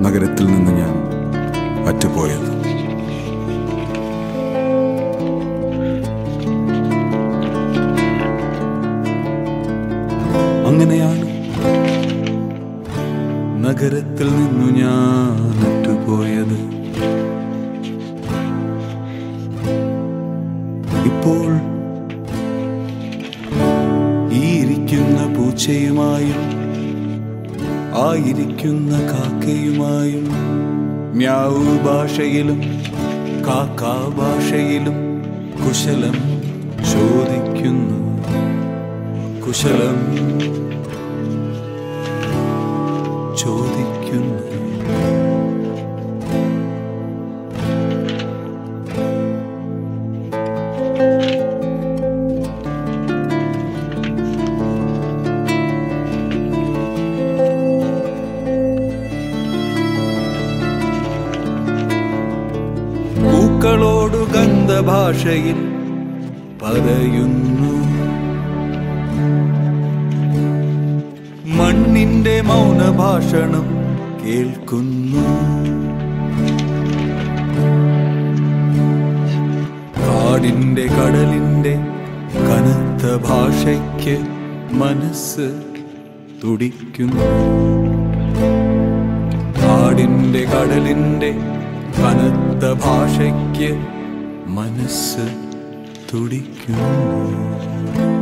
നഗരത്തിൽ നിന്ന് ഞാൻ അറ്റുപോയത് അങ്ങനെയാണ് നഗരത്തിൽ നിന്നു ഞാൻ അറ്റുപോയത് ഇപ്പോൾ ഈ ഇരിക്കുന്ന പൂച്ചയുമായും ആയിരിക്കുന്ന കാക്കയുമായും മ്യാവു ഭാഷയിലും കാക്കാ ഭാഷയിലും കുശലം ചോദിക്കുന്നു കുശലം ചോദിക്കുന്നു പൂക്കളോടു ഗന്ധഭാഷയിൽ പറയുന്നു മണ്ണിന്റെ മൗനഭാഷണം കേൾക്കുന്നു കാടിന്റെ കടലിന്റെ കനത്ത ഭാഷയ്ക്ക് മനസ്സ് തുടിക്കുന്നു കാടിന്റെ കടലിന്റെ കനത്ത ഭാഷയ്ക്ക് മനസ്സ് തുടിക്കുന്നു